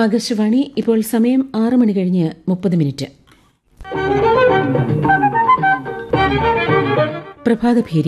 ആകാശവാണി ഇപ്പോൾ സമയം ആറ് മണി കഴിഞ്ഞ് മുപ്പത് മിനിറ്റ് പ്രഭാതഭേരി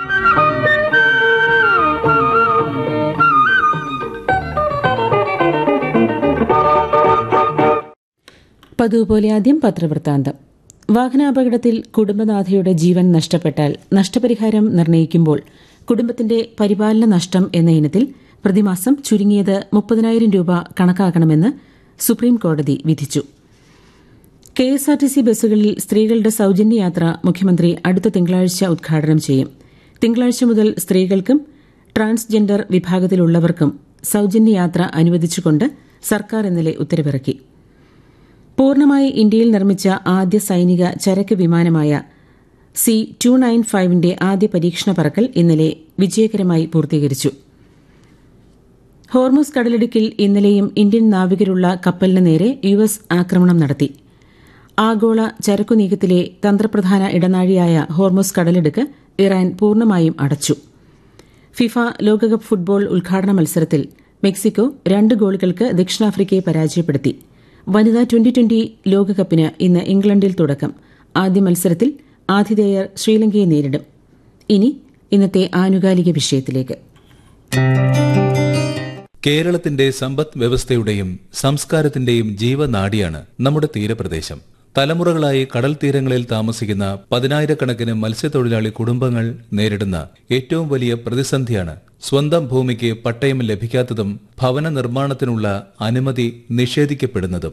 പതിവ് പോലെ ആദ്യം പത്രവൃത്താന്തം വാഹനാപകടത്തിൽ കുടുംബനാഥയുടെ ജീവൻ നഷ്ടപ്പെട്ടാൽ നഷ്ടപരിഹാരം നിർണ്ണയിക്കുമ്പോൾ കുടുംബത്തിന്റെ പരിപാലന നഷ്ടം എന്ന ഇനത്തിൽ പ്രതിമാസം ചുരുങ്ങിയത് മുപ്പതിനായിരം രൂപ കണക്കാക്കണമെന്ന് സുപ്രീം കോടതി വിധിച്ചു K S R T C ബസ്സുകളിൽ സ്ത്രീകളുടെ സൌജന്യ യാത്ര മുഖ്യമന്ത്രി അടുത്ത തിങ്കളാഴ്ച ഉദ്ഘാടനം ചെയ്യും തിങ്കളാഴ്ച മുതൽ സ്ത്രീകൾക്കും ട്രാൻസ്ജെൻഡർ വിഭാഗത്തിലുള്ളവർക്കും സൌജന്യ യാത്ര അനുവദിച്ചുകൊണ്ട് സർക്കാർ ഇന്നലെ ഉത്തരവിറക്കി പൂർണ്ണമായി ഇന്ത്യയിൽ നിർമ്മിച്ച ആദ്യ സൈനിക ചരക്ക് വിമാനമായ സി ടു നയൻ ഫൈവിന്റെ ആദ്യ പരീക്ഷണ പറക്കൽ ഇന്നലെ വിജയകരമായി പൂർത്തീകരിച്ചു ഹോർമൂസ് കടലിടുക്കിൽ ഇന്നലെയും ഇന്ത്യൻ നാവികരുള്ള കപ്പലിന് നേരെ യു എസ് ആക്രമണം നടത്തി ആഗോള ചരക്കു നീക്കത്തിലെ തന്ത്രപ്രധാന ഇടനാഴിയായ ഹോർമൂസ് കടലിടുക്ക് ഇറാൻ പൂർണ്ണമായും അടച്ചു ഫിഫ ലോകകപ്പ് ഫുട്ബോൾ ഉദ്ഘാടന മത്സരത്തിൽ മെക്സിക്കോ രണ്ട് ഗോളുകൾക്ക് ദക്ഷിണാഫ്രിക്കയെ പരാജയപ്പെടുത്തി വനിതാ ട്വന്റി ട്വന്റി ലോകകപ്പിന് ഇന്ന് ഇംഗ്ലണ്ടിൽ തുടക്കം ആദ്യ മത്സരത്തിൽ ആതിഥേയർ ശ്രീലങ്കയെ നേരിടും ഇനി ഇന്നത്തെ ആനുകാലിക വിഷയത്തിലേക്ക് കേരളത്തിന്റെ സമ്പദ് വ്യവസ്ഥയുടെയും സംസ്കാരത്തിന്റെയും ജീവനാഡിയാണ് നമ്മുടെ തീരപ്രദേശം തലമുറകളായി കടൽ തീരങ്ങളിൽ താമസിക്കുന്ന പതിനായിരക്കണക്കിന് മത്സ്യത്തൊഴിലാളി കുടുംബങ്ങൾ നേരിടുന്ന ഏറ്റവും വലിയ പ്രതിസന്ധിയാണ് സ്വന്തം ഭൂമിക്ക് പട്ടയം ലഭിക്കാത്തതും ഭവന നിർമ്മാണത്തിനുള്ള അനുമതി നിഷേധിക്കപ്പെടുന്നതും